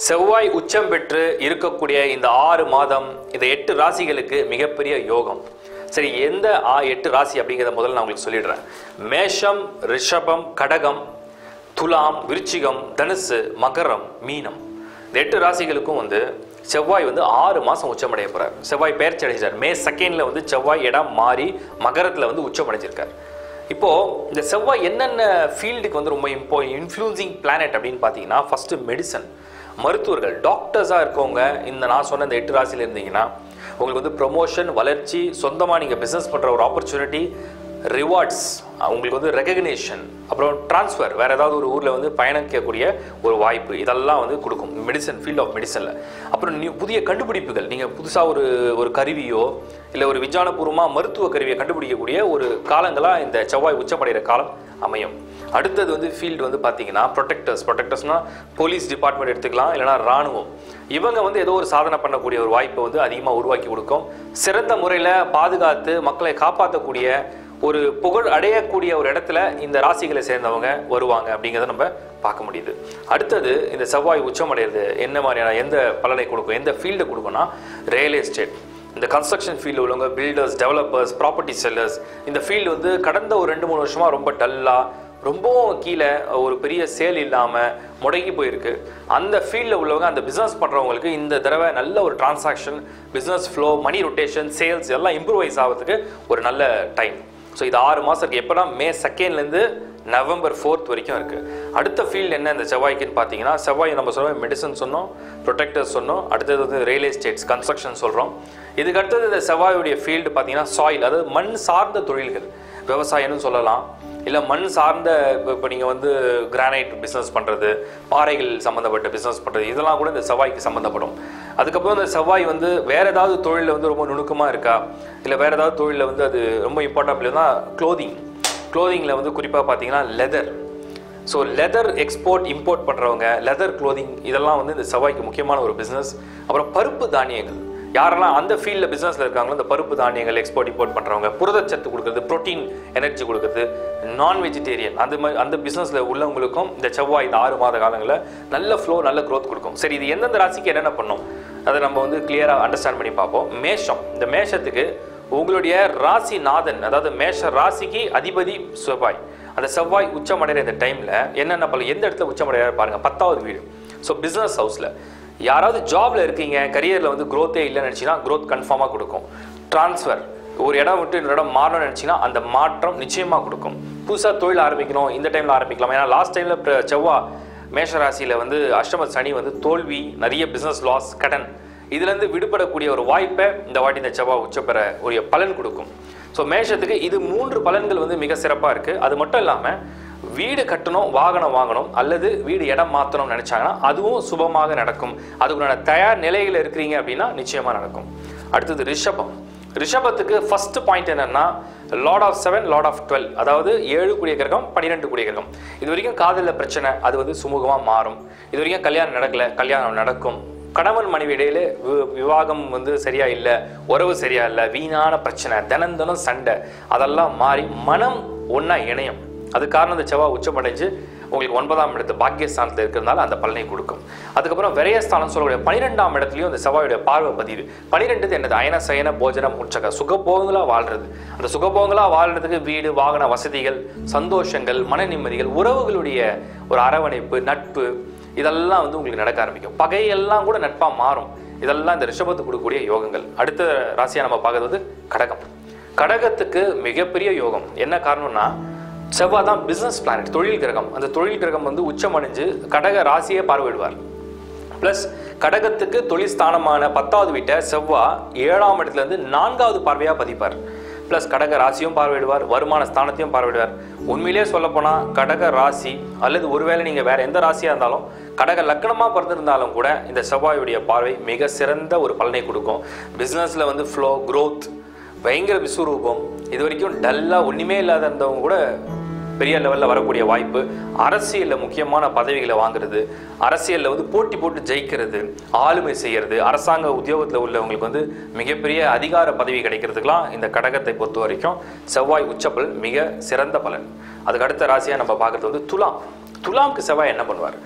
செவ்வாய் உச்சம் பெற்று இருக்கக்கூடிய இந்த ஆறு மாதம் இந்த எட்டு ராசிகளுக்கு மிகப்பெரிய யோகம் சரி எந்த ஆ எட்டு ராசி அப்படிங்கிறத முதல்ல நான் உங்களுக்கு சொல்லிடுறேன் மேஷம் ரிஷபம் கடகம் துலாம் விருச்சிகம் தனுசு மகரம் மீனம் இந்த எட்டு ராசிகளுக்கும் வந்து செவ்வாய் வந்து ஆறு மாதம் உச்சமடைய போறார் செவ்வாய் பெயர்ச்சி அடைஞ்சார் மே செகண்ட்ல வந்து செவ்வாய் இடம் மாறி மகரத்தில் வந்து உச்சமடைஞ்சிருக்கார் இப்போ இந்த செவ்வாய் என்னென்ன ஃபீல்டுக்கு வந்து ரொம்ப இம்போ இன்ஃப்ளூன்சிங் பிளானட் அப்படின்னு பார்த்தீங்கன்னா ஃபர்ஸ்ட் மெடிசன் மருத்துவர்கள் டாக்டர்ஸாக இருக்கவங்க இந்த நான் சொன்ன இந்த எட்டு ராசியில் இருந்தீங்கன்னா உங்களுக்கு வந்து ப்ரொமோஷன் வளர்ச்சி சொந்தமாக நீங்கள் பிஸ்னஸ் பண்ணுற ஒரு ஆப்பர்ச்சுனிட்டி ரிவார்ட்ஸ் உங்களுக்கு வந்து ரெகக்னேஷன் அப்புறம் ட்ரான்ஸ்ஃபர் வேற ஏதாவது ஒரு ஊரில் வந்து பயணிக்கக்கூடிய ஒரு வாய்ப்பு இதெல்லாம் வந்து கொடுக்கும் மெடிசன் ஃபீல்ட் ஆஃப் மெடிசனில் அப்புறம் நியூ புதிய கண்டுபிடிப்புகள் நீங்கள் புதுசாக ஒரு ஒரு கருவியோ இல்லை ஒரு விஞ்ஞானபூர்வமாக மருத்துவ கருவியை கண்டுபிடிக்கக்கூடிய ஒரு காலங்களாக இந்த செவ்வாய் உச்சமடைகிற காலம் அமையும் அடுத்தது வந்து ஃபீல்டு வந்து பார்த்தீங்கன்னா ப்ரொடெக்டர்ஸ் ப்ரொடெக்டர்ஸ்னால் போலீஸ் டிபார்ட்மெண்ட் எடுத்துக்கலாம் இல்லைனா ராணுவம் இவங்க வந்து ஏதோ ஒரு சாதனை பண்ணக்கூடிய ஒரு வாய்ப்பை வந்து அதிகமாக உருவாக்கி கொடுக்கும் சிறந்த முறையில் பாதுகாத்து மக்களை காப்பாற்றக்கூடிய ஒரு புகழ் அடையக்கூடிய ஒரு இடத்துல இந்த ராசிகளை சேர்ந்தவங்க வருவாங்க அப்படிங்கிறத நம்ம பார்க்க முடியுது அடுத்தது இந்த செவ்வாய் உச்சம் அடையிறது என்ன மாதிரியான எந்த பலனை கொடுக்கும் எந்த ஃபீல்டை கொடுக்கும்னா ரியல் எஸ்டேட் இந்த கன்ஸ்ட்ரக்ஷன் ஃபீல்டு உள்ளவங்க பில்டர்ஸ் டெவலப்பர்ஸ் ப்ராப்பர்ட்டி செல்லர்ஸ் இந்த ஃபீல்டு வந்து கடந்த ஒரு ரெண்டு மூணு வருஷமாக ரொம்ப டல்லாக ரொம்பவும் கீழே ஒரு பெரிய சேல் இல்லாமல் முடங்கி போயிருக்கு அந்த ஃபீல்டில் உள்ளவங்க அந்த பிஸ்னஸ் பண்ணுறவங்களுக்கு இந்த தடவை நல்ல ஒரு transaction business flow money rotation sales எல்லாம் இம்ப்ரூவைஸ் ஆகிறதுக்கு ஒரு நல்ல டைம் ஸோ இது ஆறு மாதம் இருக்குது எப்போனா மே செகண்ட்லேருந்து நவம்பர் ஃபோர்த் வரைக்கும் இருக்குது அடுத்த ஃபீல்டு என்ன இந்த செவ்வாய்க்குன்னு பார்த்தீங்கன்னா செவ்வாய் நம்ம சொல்லுவோம் மெடிசன் சொன்னோம் ப்ரொடெக்டர்ஸ் சொன்னோம் அடுத்தது வந்து ரியல் எஸ்டேட்ஸ் கன்ஸ்ட்ரக்ஷன் சொல்கிறோம் இதுக்கு அடுத்தது இந்த செவ்வாயுடைய ஃபீல்டு பார்த்தீங்கன்னா சாயில் அதாவது மண் சார்ந்த தொழில்கள் விவசாயம்னு சொல்லலாம் இல்லை மண் சார்ந்த இப்போ இப்போ நீங்கள் வந்து கிரானைட் பிஸ்னஸ் பண்ணுறது பாறைகள் சம்மந்தப்பட்ட பிஸ்னஸ் பண்ணுறது இதெல்லாம் கூட இந்த செவ்வாய்க்கு சம்மந்தப்படும் அதுக்கப்புறம் இந்த செவ்வாய் வந்து வேறு ஏதாவது தொழிலில் வந்து ரொம்ப நுணுக்கமாக இருக்கா இல்லை வேறு ஏதாவது தொழிலில் வந்து அது ரொம்ப இம்பார்ட்டன்ட் இல்லைன்னா க்ளோதிங் க்ளோதிங்கில் வந்து குறிப்பாக பார்த்தீங்கன்னா leather so leather export import பண்ணுறவங்க லெதர் க்ளோதிங் இதெல்லாம் வந்து இந்த செவ்வாய்க்கு முக்கியமான ஒரு பிஸ்னஸ் அப்புறம் பருப்பு தானியங்கள் யாரெல்லாம் அந்த ஃபீல்டில் பிஸ்னஸில் இருக்காங்களோ இந்த பருப்பு தானியங்கள் எக்ஸ்போர்ட் இம்போர்ட் பண்ணுறவங்க புரதச்சத்து கொடுக்குறது ப்ரோட்டீன் எனர்ஜி கொடுக்குறது நான் வெஜிடேரியன் அந்த மாதிரி அந்த பிஸ்னஸில் உள்ளவங்களுக்கும் இந்த செவ்வாய் இந்த ஆறு மாத காலங்களில் நல்ல ஃப்ளோ நல்ல க்ரோத் கொடுக்கும் சரி இது எந்தெந்த ராசிக்கு என்னென்ன பண்ணும் அதை நம்ம வந்து கிளியராக அண்டர்ஸ்டாண்ட் பண்ணி பார்ப்போம் மேஷம் இந்த மேஷத்துக்கு உங்களுடைய ராசி நாதன் அதாவது மேஷ ராசிக்கு அதிபதி செவ்வாய் அந்த செவ்வாய் உச்சமடைகிற இந்த டைமில் என்னென்ன பல எந்த இடத்துல உச்சமடைகிறாரு பாருங்க பத்தாவது வீடு ஸோ பிஸ்னஸ் ஹவுஸில் யாராவது ஜாப்ல இருக்கீங்க கரியரில் வந்து growth-ஏ இல்லைன்னு நினச்சிங்கன்னா growth கன்ஃபார்மாக கொடுக்கும் ட்ரான்ஸ்ஃபர் ஒரு இடம் விட்டு இன்னொரு இடம் மாறணும்னு நினச்சிங்கன்னா அந்த மாற்றம் நிச்சயமாக கொடுக்கும் புதுசாக தொழில் ஆரம்பிக்கணும் இந்த டைமில் ஆரம்பிக்கலாம் ஏன்னா லாஸ்ட் டைமில் செவ்வாய் மேஷராசியில் வந்து அஷ்டம சனி வந்து தோல்வி நிறைய பிஸ்னஸ் லாஸ் கடன் இதுலேருந்து விடுபடக்கூடிய ஒரு வாய்ப்பை இந்த வாட்டி இந்த செவ்வாய் உச்சப்பெற ஒரு பலன் கொடுக்கும் ஸோ மேஷத்துக்கு இது மூன்று பலன்கள் வந்து மிக சிறப்பாக இருக்குது அது மட்டும் இல்லாமல் வீடு கட்டணும் வாகனம் வாங்கணும் அல்லது வீடு இடம் மாற்றணும்னு நினச்சாங்கன்னா அதுவும் சுபமாக நடக்கும் அதுக்குண்டான தயார் நிலையில் இருக்கிறீங்க அப்படின்னா நிச்சயமாக நடக்கும் அடுத்தது ரிஷபம் ரிஷபத்துக்கு ஃபர்ஸ்ட் பாயிண்ட் என்னன்னா lord of seven lord of twelve அதாவது ஏழு கூடிய கிரகம் பன்னிரெண்டு கூடிய கிரகம் இது வரைக்கும் காதலில் பிரச்சனை அது வந்து சுமூகமாக மாறும் இது வரைக்கும் கல்யாணம் நடக்கல கல்யாணம் நடக்கும் கணவன் மனைவி இடையில வி- விவாகம் வந்து சரியா இல்லை உறவு சரியா இல்லை வீணான பிரச்சனை தினம் தினம் சண்டை அதெல்லாம் மாறி மனம் ஒன்றா இணையும் அது காரணம் இந்த செவ்வாய் உச்சமடைஞ்சு உங்களுக்கு ஒன்பதாம் இடத்து பாக்கியஸ்தானத்தில் இருக்கிறதுனால அந்த பலனை கொடுக்கும் அதுக்கப்புறம் விரயஸ்தானம் சொல்லக்கூடிய பன்னிரெண்டாம் இடத்துலையும் இந்த செவ்வாயுடைய பார்வை பதிவு பன்னிரெண்டு என்னது அயன சயன போஜனம் உற்சக சுகபோகங்களாக வாழ்றது அந்த சுகபோகங்களாக வாழ்றதுக்கு வீடு வாகன வசதிகள் சந்தோஷங்கள் மன நிம்மதிகள் உறவுகளுடைய ஒரு அரவணைப்பு நட்பு இதெல்லாம் வந்து உங்களுக்கு நடக்க ஆரம்பிக்கும் பகையெல்லாம் கூட நட்பா மாறும் இதெல்லாம் இந்த ரிஷபத்துக்கு கொடுக்கக்கூடிய யோகங்கள் அடுத்த ராசியா நம்ம பார்க்கறது வந்து கடகம் கடகத்துக்கு மிகப்பெரிய யோகம் என்ன காரணம்னா செவ்வாய் தான் பிசினஸ் பிளானட் தொழில் கிரகம் அந்த தொழில் கிரகம் வந்து உச்சமடைஞ்சு கடக ராசியை பார்வையிடுவார் ப்ளஸ் கடகத்துக்கு தொழில் ஸ்தானமான பத்தாவது வீட்டை செவ்வாய் ஏழாம் இடத்துல இருந்து நான்காவது பார்வையாக பதிப்பார் ப்ளஸ் கடக ராசியும் பார்வையிடுவார் வருமான ஸ்தானத்தையும் பார்வையிடுவார் உண்மையிலேயே சொல்லப்போனால் கடக ராசி அல்லது ஒருவேளை நீங்கள் வேற எந்த ராசியாக இருந்தாலும் கடக லக்னமாக பிறந்திருந்தாலும் கூட இந்த செவ்வாயுடைய பார்வை மிக சிறந்த ஒரு பலனை கொடுக்கும் பிஸ்னஸில் வந்து ஃப்ளோ growth பயங்கர விஸ்வரூபம் இது வரைக்கும் டல்லாக ஒன்றுமே இல்லாத இருந்தவங்க கூட பெரிய லெவலில் வரக்கூடிய வாய்ப்பு அரசியலில் முக்கியமான பதவிகளை வாங்குறது அரசியலில் வந்து போட்டி போட்டு ஜெயிக்கிறது ஆளுமை செய்கிறது அரசாங்க உத்தியோகத்தில் உள்ளவங்களுக்கு வந்து மிகப்பெரிய அதிகார பதவி கிடைக்கிறதுக்கெலாம் இந்த கடகத்தை பொறுத்த வரைக்கும் செவ்வாய் உச்சப்பல் மிக சிறந்த பலன் அதுக்கு அடுத்த ராசியாக நம்ம பார்க்குறது வந்து துலாம் துலாம்க்கு செவ்வாய் என்ன பண்ணுவார்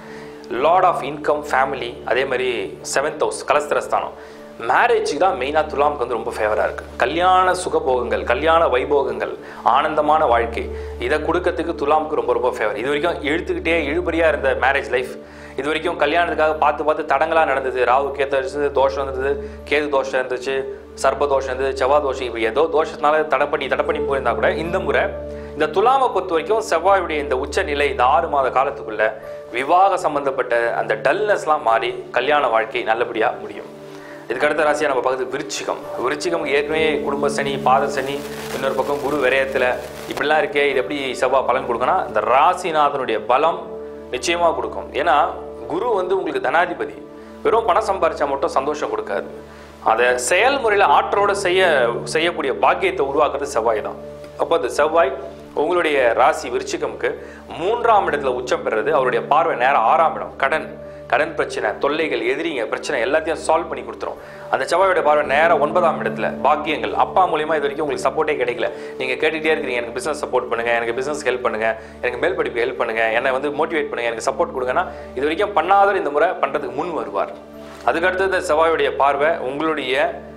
லார்ட் ஆஃப் இன்கம் ஃபேமிலி அதே மாதிரி செவன்த் ஹவுஸ் கலஸ்திரஸ்தானம் மேரேஜுக்கு தான் மெயினாக துலாமுக்கு வந்து ரொம்ப ஃபேவராக இருக்குது கல்யாண சுகபோகங்கள் கல்யாண வைபோகங்கள் ஆனந்தமான வாழ்க்கை இதை கொடுக்கறதுக்கு துலாமுக்கு ரொம்ப ரொம்ப ஃபேவர் இது வரைக்கும் இழுத்துக்கிட்டே இழுபறியாக இருந்த மேரேஜ் லைஃப் இது வரைக்கும் கல்யாணத்துக்காக பார்த்து பார்த்து தடங்களாக நடந்தது ராகு கேத்து இருந்தது தோஷம் இருந்தது கேது தோஷம் இருந்துச்சு சர்ப்ப தோஷம் இருந்தது செவ்வாய் தோஷம் இப்படி ஏதோ தோஷத்தினால தடை பண்ணி தடை பண்ணி போயிருந்தா கூட இந்த முறை இந்த துலாமை பொறுத்த வரைக்கும் செவ்வாயுடைய இந்த உச்ச நிலை இந்த ஆறு மாத காலத்துக்குள்ள விவாக சம்பந்தப்பட்ட அந்த டல்னஸ்லாம் மாறி கல்யாண வாழ்க்கை நல்லபடியாக முடியும் இதுக்கு அடுத்த ராசியாக நம்ம பார்க்குறது விருச்சிகம் விருச்சிகம் ஏற்கனவே குடும்ப சனி பாத சனி இன்னொரு பக்கம் குரு விரயத்தில் இப்படிலாம் இருக்கே இது எப்படி செவ்வாய் பலன் கொடுக்குன்னா இந்த ராசிநாதனுடைய பலம் நிச்சயமாக கொடுக்கும் ஏன்னா குரு வந்து உங்களுக்கு தனாதிபதி வெறும் பணம் சம்பாரிச்சா மட்டும் சந்தோஷம் கொடுக்காது அதை செயல்முறையில் ஆற்றோட செய்ய செய்யக்கூடிய பாக்கியத்தை உருவாக்குறது செவ்வாய் தான் அப்போ அந்த செவ்வாய் உங்களுடைய ராசி விருச்சிகம்க்கு மூன்றாம் இடத்துல உச்சம் பெறுறது அவருடைய பார்வை நேரம் ஆறாம் இடம் கடன் கடன் பிரச்சனை தொல்லைகள் எதிரிங்க பிரச்சனை எல்லாத்தையும் சால்வ் பண்ணி கொடுத்துரும் அந்த செவ்வாயோட பார்வை நேரம் ஒன்பதாம் இடத்துல பாக்கியங்கள் அப்பா மூலியமா இது வரைக்கும் உங்களுக்கு சப்போர்ட்டே கிடைக்கல நீங்க கேட்டுட்டே இருக்கிறீங்க எனக்கு பிசினஸ் சப்போர்ட் பண்ணுங்க எனக்கு பிசினஸ் ஹெல்ப் பண்ணுங்க எனக்கு மேல் படிப்பு ஹெல்ப் பண்ணுங்க என்னை வந்து மோட்டிவேட் பண்ணுங்க எனக்கு சப்போர்ட் கொடுங்கன்னா இது வரைக்கும் பண்ணாதவர் இந்த முறை பண்றதுக்கு முன் வருவார் அதுக்கடுத்தது இந்த செவ்வாயுடைய பார்வை உங்களுடைய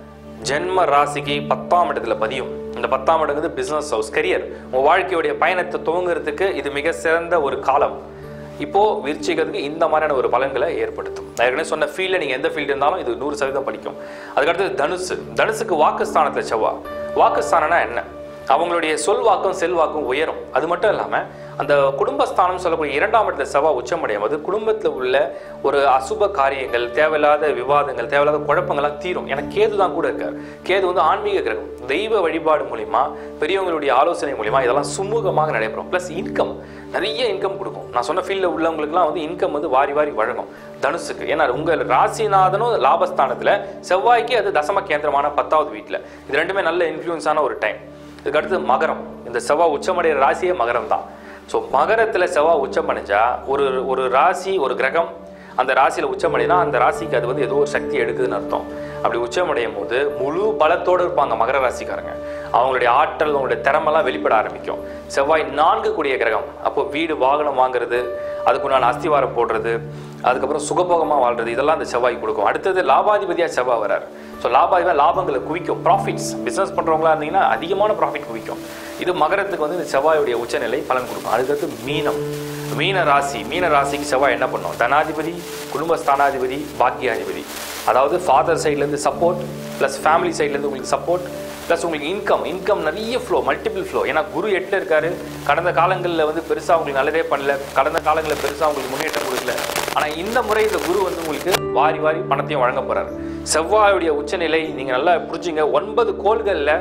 ஜென்ம ராசிக்கு பத்தாம் இடத்துல பதியும் இந்த பத்தாம் இடங்கிறது பிசினஸ் ஹவுஸ் கரியர் உங்க வாழ்க்கையுடைய பயணத்தை துவங்குறதுக்கு இது மிக சிறந்த ஒரு காலம் இப்போ விருச்சிகத்துக்கு இந்த மாதிரியான ஒரு பலன்களை ஏற்படுத்தும் நான் ஏற்கனவே சொன்ன ஃபீல்டில் நீங்கள் எந்த ஃபீல்டு இருந்தாலும் இது நூறு சதவீதம் படிக்கும் அதுக்கடுத்தது தனுசு தனுசுக்கு வாக்குஸ்தானத்தில் செவ்வா வாக்குஸ்தானம்னா என்ன அவங்களுடைய சொல்வாக்கும் செல்வாக்கும் உயரும் அது மட்டும் இல்லாமல் அந்த குடும்பஸ்தானம் சொல்லக்கூடிய இரண்டாம் இடத்துல செவ்வாய் உச்சமடையும் போது குடும்பத்தில் உள்ள ஒரு அசுப காரியங்கள் தேவையில்லாத விவாதங்கள் தேவையில்லாத குழப்பங்கள்லாம் தீரும் ஏன்னா கேது தான் கூட இருக்கார் கேது வந்து ஆன்மீக கிரகம் தெய்வ வழிபாடு மூலிமா பெரியவங்களுடைய ஆலோசனை மூலிமா இதெல்லாம் சுமூகமாக நடைபெறும் ப்ளஸ் இன்கம் நிறைய இன்கம் கொடுக்கும் நான் சொன்ன ஃபீல்டில் உள்ளவங்களுக்குலாம் வந்து இன்கம் வந்து வாரி வாரி வழங்கும் தனுசுக்கு ஏன்னா உங்கள் ராசிநாதனும் லாபஸ்தானத்தில் செவ்வாய்க்கு அது தசம கேந்திரமான பத்தாவது வீட்டில் இது ரெண்டுமே நல்ல இன்ஃப்ளூயன்ஸான ஒரு டைம் இதுக்கடுத்து மகரம் இந்த செவ்வாய் உச்சமடைகிற ராசியே மகரம் தான் ஸோ மகரத்தில் செவ்வாய் உச்சம் அடைஞ்சா ஒரு ஒரு ராசி ஒரு கிரகம் அந்த ராசியில் உச்சமடைனா அந்த ராசிக்கு அது வந்து ஏதோ ஒரு சக்தி எடுக்குதுன்னு அர்த்தம் அப்படி உச்சமடையும் போது முழு பலத்தோடு இருப்பாங்க மகர ராசிக்காரங்க அவங்களுடைய ஆற்றல் அவங்களுடைய திறமெல்லாம் வெளிப்பட ஆரம்பிக்கும் செவ்வாய் நான்கு கூடிய கிரகம் அப்போ வீடு வாகனம் வாங்குறது அதுக்குண்டான அஸ்திவாரம் போடுறது அதுக்கப்புறம் சுகபோகமாக வாழ்றது இதெல்லாம் அந்த செவ்வாய் கொடுக்கும் அடுத்தது லாபாதிபதியாக செவ்வாய் வரார் ஸோ லாபாதிபதியாக லாபங்களை குவிக்கும் ப்ராஃபிட்ஸ் பிஸ்னஸ் பண்ணுறவங்களா இருந்தீங்கன்னா அதிகமான ப்ராஃபிட் குவிக்கும் இது மகரத்துக்கு வந்து இந்த செவ்வாயுடைய உச்சநிலை பலன் கொடுக்கும் அதுக்கடுத்து மீனம் மீன ராசி மீன ராசிக்கு செவ்வாய் என்ன பண்ணும் தனாதிபதி குடும்பஸ்தானாதிபதி பாக்கியாதிபதி அதாவது ஃபாதர் சைட்லேருந்து சப்போர்ட் ப்ளஸ் ஃபேமிலி சைட்லேருந்து உங்களுக்கு சப்போர்ட் ப்ளஸ் உங்களுக்கு இன்கம் இன்கம் நிறைய ஃப்ளோ மல்டிபிள் ஃப்ளோ ஏன்னா குரு எட்டில் இருக்காரு கடந்த காலங்களில் வந்து பெருசாக உங்களுக்கு நல்லதே பண்ணல கடந்த காலங்களில் பெருசாக உங்களுக்கு முன்னேற்றம் கொடுக்கல ஆனால் இந்த முறை இந்த குரு வந்து உங்களுக்கு வாரி வாரி பணத்தையும் வழங்க போகிறார் செவ்வாயுடைய உச்சநிலை நீங்கள் நல்லா புரிஞ்சுங்க ஒன்பது கோள்களில்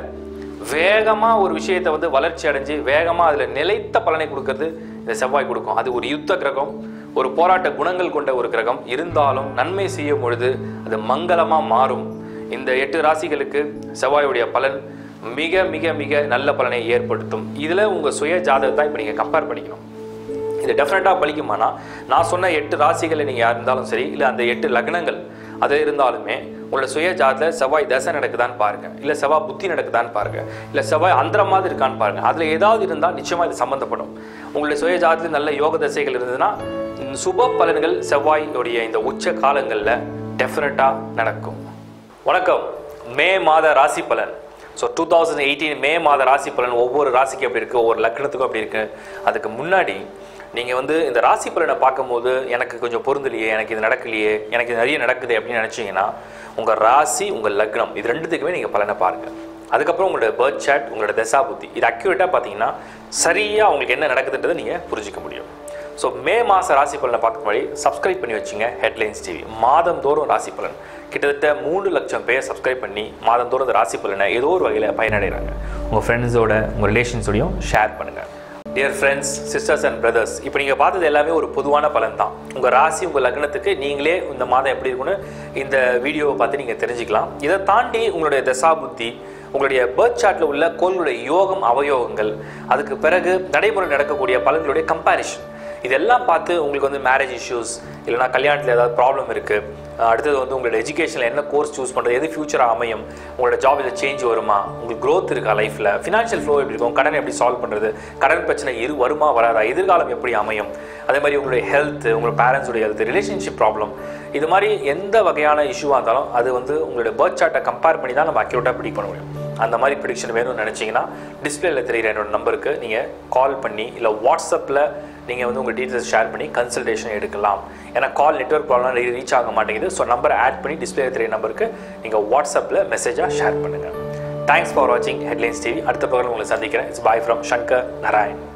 வேகமாக ஒரு விஷயத்தை வந்து வளர்ச்சி அடைஞ்சு வேகமாக அதில் நிலைத்த பலனை கொடுக்கறது இந்த செவ்வாய் கொடுக்கும் அது ஒரு யுத்த கிரகம் ஒரு போராட்ட குணங்கள் கொண்ட ஒரு கிரகம் இருந்தாலும் நன்மை செய்யும் பொழுது அது மங்களமாக மாறும் இந்த எட்டு ராசிகளுக்கு செவ்வாயுடைய பலன் மிக மிக மிக நல்ல பலனை ஏற்படுத்தும் இதில் உங்கள் சுய ஜாதகத்தை இப்போ நீங்கள் கம்பேர் பண்ணிக்கணும் இது டெஃபினட்டாக பலிக்குமானா நான் சொன்ன எட்டு ராசிகளை நீங்கள் யார் இருந்தாலும் சரி இல்லை அந்த எட்டு லக்னங்கள் அது இருந்தாலுமே உங்களோட சுய ஜாதத்தில் செவ்வாய் தசை நடக்குதான்னு பாருங்க இல்லை செவ்வாய் புத்தி நடக்குதான்னு பாருங்க இல்லை செவ்வாய் அந்தர மாதிரி இருக்கான்னு பாருங்க அதில் ஏதாவது இருந்தால் நிச்சயமாக இது சம்மந்தப்படும் உங்களுடைய சுய ஜாதத்தில் நல்ல யோக தசைகள் இருந்ததுன்னா இந்த சுப பலன்கள் செவ்வாயுடைய இந்த உச்ச காலங்களில் டெஃபினட்டாக நடக்கும் வணக்கம் மே மாத ராசி பலன் so two thousand eighteen May மாத ராசி பலன் ஒவ்வொரு ராசிக்கும் அப்படி இருக்குது ஒவ்வொரு லக்னத்துக்கும் அப்படி இருக்குது அதுக்கு முன்னாடி நீங்கள் வந்து இந்த ராசி பலனை பார்க்கும்போது எனக்கு கொஞ்சம் பொருந்தலையே எனக்கு இது நடக்கலையே எனக்கு இது நிறைய நடக்குது அப்படின்னு நினச்சிங்கன்னா உங்கள் ராசி உங்கள் லக்னம் இது ரெண்டுத்துக்குமே நீங்கள் பலனை பாருங்கள் அதுக்கப்புறம் உங்களோட பர்த் சாட் உங்களோட தசா புத்தி இது அக்யூரேட்டாக பார்த்தீங்கன்னா சரியாக உங்களுக்கு என்ன நடக்குதுன்றதை நீங்கள் புரிஞ்சிக்க முடியும் ஸோ மே மாத ராசி பலனை பார்க்க முன்னாடி சப்ஸ்கிரைப் பண்ணி வச்சுங்க ஹெட்லைன்ஸ் டிவி மாதந்தோறும் ராசி பலன் கிட்டத்தட்ட மூணு லட்சம் பேர் சப்ஸ்கிரைப் பண்ணி மாதந்தோறும் அந்த ராசி பலனை ஏதோ ஒரு வகையில் பயனடைகிறாங்க உங்கள் ஃப்ரெண்ட்ஸோட உங்கள் ரிலேஷன்ஸோடையும் ஷேர் பண்ணுங்கள் dear friends sisters and brothers இப்போ நீங்கள் பார்த்தது எல்லாமே ஒரு பொதுவான பலன் தான் உங்கள் ராசி உங்கள் லக்னத்துக்கு நீங்களே இந்த மாதம் எப்படி இருக்குன்னு இந்த வீடியோவை பார்த்து நீங்கள் தெரிஞ்சுக்கலாம் இதை தாண்டி உங்களுடைய தசா புத்தி உங்களுடைய பேர்த் சார்ட்டில் உள்ள கோள்களுடைய யோகம் அவயோகங்கள் அதுக்கு பிறகு நடைமுறை நடக்கக்கூடிய பலன்களுடைய கம்பேரிஷன் இதெல்லாம் பார்த்து உங்களுக்கு வந்து மேரேஜ் இஷ்யூஸ் இல்லைனா கல்யாணத்தில் ஏதாவது ப்ராப்ளம் இருக்குது அடுத்தது வந்து உங்களோட எஜுகேஷனில் என்ன கோர்ஸ் சூஸ் பண்ணுறது எது ஃபியூச்சராக அமையும் உங்களோட ஜாப் இதில் சேஞ்ச் வருமா உங்களுக்கு growth இருக்கா லைஃப்பில் ஃபினான்ஷியல் ஃப்ளோ எப்படி இருக்கும் கடன் எப்படி சால்வ் பண்ணுறது கடன் பிரச்சனை இரு வருமா வராதா எதிர்காலம் எப்படி அமையும் அதே மாதிரி உங்களுடைய ஹெல்த் உங்களோட பேரண்ட்ஸுடைய ஹெல்த் ரிலேஷன்ஷிப் ப்ராப்ளம் இது மாதிரி எந்த வகையான இஷ்யூவாக இருந்தாலும் அது வந்து உங்களுடைய பர்த் சார்ட்டை கம்பேர் பண்ணி தான் நம்ம அக்யூரேட்டாக ப்ரிடிக் பண்ண முடியும் அந்த மாதிரி ப்ரிடிக்ஷன் வேணும்னு நினச்சிங்கன்னா டிஸ்பிளேல தெரியுற என்னோட நம்பருக்கு நீங்கள் கால் பண்ணி இல்லை வாட்ஸ்அப்பில் நீங்கள் வந்து உங்கள் டீட்டெயில்ஸ் ஷேர் பண்ணி கன்சல்டேஷன் எடுக்கலாம் ஏன்னா கால் நெட்ஒர்க் ப்ராப்ளம் ரீச் ஆக மாட்டேங்குது ஸோ நம்பரை ஆட் பண்ணி டிஸ்பிளே தெரிய நம்பருக்கு நீங்கள் வாட்ஸ்அப்பில் மெசேஜாக ஷேர் பண்ணுங்கள் தேங்க்ஸ் ஃபார் வாட்சிங் ஹெட்லைன்ஸ் டிவி அடுத்த பக்கம் உங்களை சந்திக்கிறேன் it's bye from Shankar Narayan